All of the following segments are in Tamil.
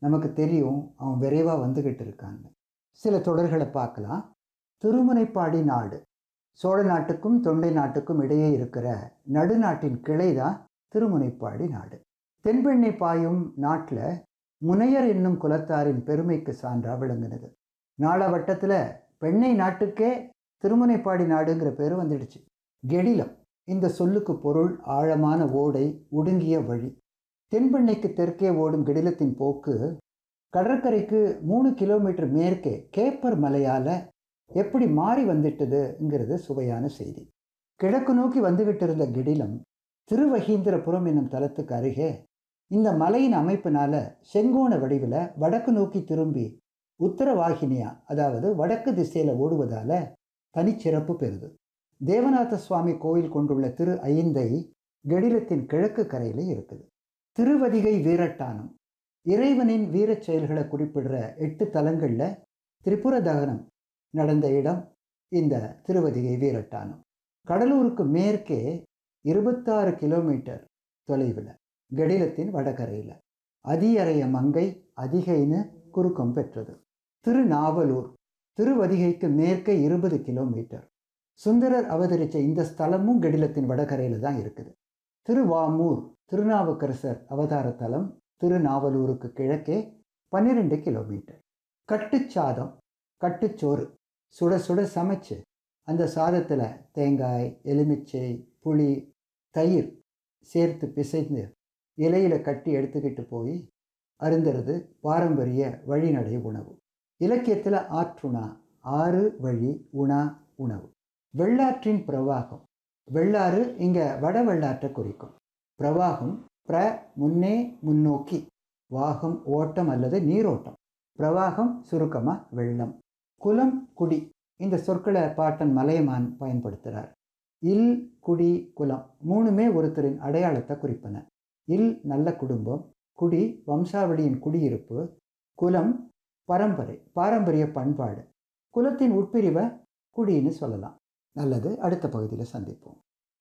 நமக்கு தெரியும் அவன் விரைவாக வந்துக்கிட்டு இருக்காங்க சில தொடர்களை பார்க்கலாம் திருமுனைப்பாடி நாடு சோழ நாட்டுக்கும் தொண்டை நாட்டுக்கும் இடையே இருக்கிற நடுநாட்டின் கிளை தான் திருமுனைப்பாடி நாடு தென்பெண்ணை பாயும் நாட்டில் முனையர் என்னும் குலத்தாரின் பெருமைக்கு சான்றா விளங்குனது நாளவட்டத்தில் பெண்ணை நாட்டுக்கே திருமுனைப்பாடி நாடுங்கிற பேர் வந்துடுச்சு கெடிலம் இந்த சொல்லுக்கு பொருள் ஆழமான ஓடை ஒடுங்கிய வழி தென்பெண்ணைக்கு தெற்கே ஓடும் கெடிலத்தின் போக்கு கடற்கரைக்கு மூணு கிலோமீட்டர் மேற்கே கேப்பர் மலையால் எப்படி மாறி வந்துட்டதுங்கிறது சுவையான செய்தி கிழக்கு நோக்கி வந்துகிட்டு இருந்த கெடிலம் திருவகீந்திரபுரம் என்னும் தலத்துக்கு அருகே இந்த மலையின் அமைப்பினால செங்கோண வடிவில் வடக்கு நோக்கி திரும்பி உத்தரவாகினியா அதாவது வடக்கு திசையில் ஓடுவதால தனிச்சிறப்பு பெறுது தேவநாத சுவாமி கோயில் கொண்டுள்ள திரு ஐந்தை கெடிலத்தின் கிழக்கு கரையில் இருக்குது திருவதிகை வீரட்டானம் இறைவனின் வீரச் செயல்களை குறிப்பிடுற எட்டு தலங்களில் திரிபுர தகனம் நடந்த இடம் இந்த திருவதிகை வீரட்டானம் கடலூருக்கு மேற்கே இருபத்தாறு கிலோமீட்டர் தொலைவில் கடிலத்தின் வடகரையில் அதியறைய மங்கை அதிகைன்னு குறுக்கம் பெற்றது திருநாவலூர் திருவதிகைக்கு மேற்கே இருபது கிலோமீட்டர் சுந்தரர் அவதரித்த இந்த ஸ்தலமும் கடிலத்தின் வடகரையில் தான் இருக்குது திருவாமூர் திருநாவுக்கரசர் அவதார தலம் திருநாவலூருக்கு கிழக்கே பன்னிரெண்டு கிலோமீட்டர் கட்டுச்சாதம் கட்டுச்சோறு சுட சுட சமைச்சு அந்த சாதத்தில் தேங்காய் எலுமிச்சை புளி தயிர் சேர்த்து பிசைந்து இலையில் கட்டி எடுத்துக்கிட்டு போய் அருந்துறது பாரம்பரிய வழிநடை உணவு இலக்கியத்தில் ஆற்றுணா ஆறு வழி உணா உணவு வெள்ளாற்றின் பிரவாகம் வெள்ளாறு இங்கே வட வெள்ளாற்றை குறிக்கும் பிரவாகம் பிர முன்னே முன்னோக்கி வாகம் ஓட்டம் அல்லது நீரோட்டம் பிரவாகம் சுருக்கமாக வெள்ளம் குலம் குடி இந்த சொற்களை பாட்டன் மலையமான் பயன்படுத்துகிறார் இல் குடி குலம் மூணுமே ஒருத்தரின் அடையாளத்தை குறிப்பன இல் நல்ல குடும்பம் குடி வம்சாவளியின் குடியிருப்பு குலம் பரம்பரை பாரம்பரிய பண்பாடு குலத்தின் உட்பிரிவை குடின்னு சொல்லலாம் நல்லது அடுத்த பகுதியில் சந்திப்போம்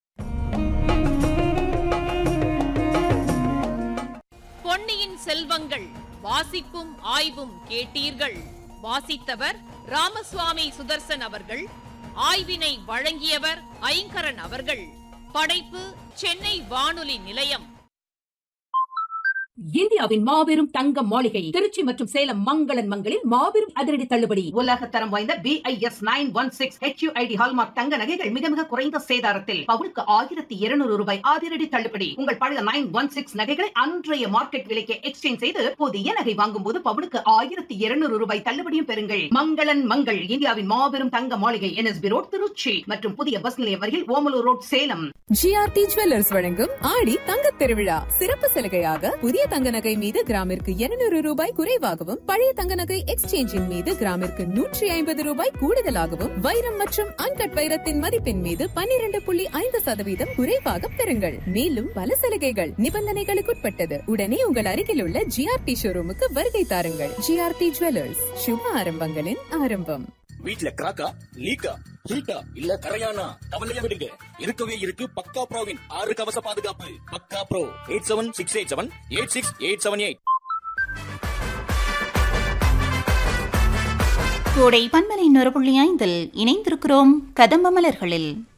பொன்னியின் செல்வங்கள் வாசிப்பும் ஆய்வும் கேட்டீர்கள் வாசித்தவர் ராமசுவாமி சுதர்சன் அவர்கள் ஆய்வினை வழங்கியவர் ஐங்கரன் அவர்கள் படைப்பு சென்னை வானொலி நிலையம் இந்தியாவின் மாபெரும் தங்க மாளிகை திருச்சி மற்றும் சேலம் மங்களன் மங்களில் மாபெரும் அதிரடி தள்ளுபடி உலக தரம் வாய்ந்த BIS nine one six HUID hallmark தங்க நகைகள் மிக மிக குறைந்த சேதாரத்தில் பவுனுக்கு ஆயிரத்தி இருநூறு ரூபாய் அதிரடி தள்ளுபடி உங்கள் பழைய நைன் ஒன் சிக்ஸ் நகைகளை அன்றைய மார்க்கெட் விலைக்கு எக்ஸ்சேஞ்ச் செய்து புதிய நகை வாங்கும் போது பவுனுக்கு ஆயிரத்தி இருநூறு ரூபாய் தள்ளுபடியும் பெறுங்கள் மங்களன் மங்கள் இந்தியாவின் மாபெரும் தங்க மாளிகை என்எஸ்பி ரோட் திருச்சி மற்றும் புதிய பஸ் நிலையம் அருகில் Omalur road Salem GRT jewellers வழங்கும் ஆடி தங்கத் திருவிழா சிறப்பு சலுகையாக புதிய தங்க நகை மீது கிராமிற்கு இருநூறு ரூபாய் குறைவாகவும் பழைய தங்க நகை எக்ஸ்சேஞ்சின் மீது கிராமிற்கு நூற்றி ஐம்பது ரூபாய் கூடுதலாகவும் வைரம் மற்றும் அன்கட் வைரத்தின் மதிப்பின் மீது பன்னிரண்டு புள்ளி ஐந்து சதவீதம் குறைவாக பெறுங்கள் மேலும் பல சலுகைகள் நிபந்தனைகளுக்குட்பட்டது உடனே உங்கள் அருகில் உள்ள ஜிஆர்டி ஷோரூமுக்கு வருகை தாருங்கள் ஜிஆர்டி ஜுவல்லர்ஸ் சுப ஆரம்பங்களின் ஆரம்பம் வீட்ல கிராக்கா லீக்கா ஹீட்டா இல்ல கரையானா கவலைய விடுங்க இருக்கவே இருக்கு பக்கா ப்ரோவின் ஆறு கவச பாதுகாப்பு பக்கா bro eight seven six eight seven eight six eight seven eight கோடை பன்மலை நொறு புள்ளி ஐந்தில் இணைந்திருக்கிறோம் கதம்ப மலர்களில்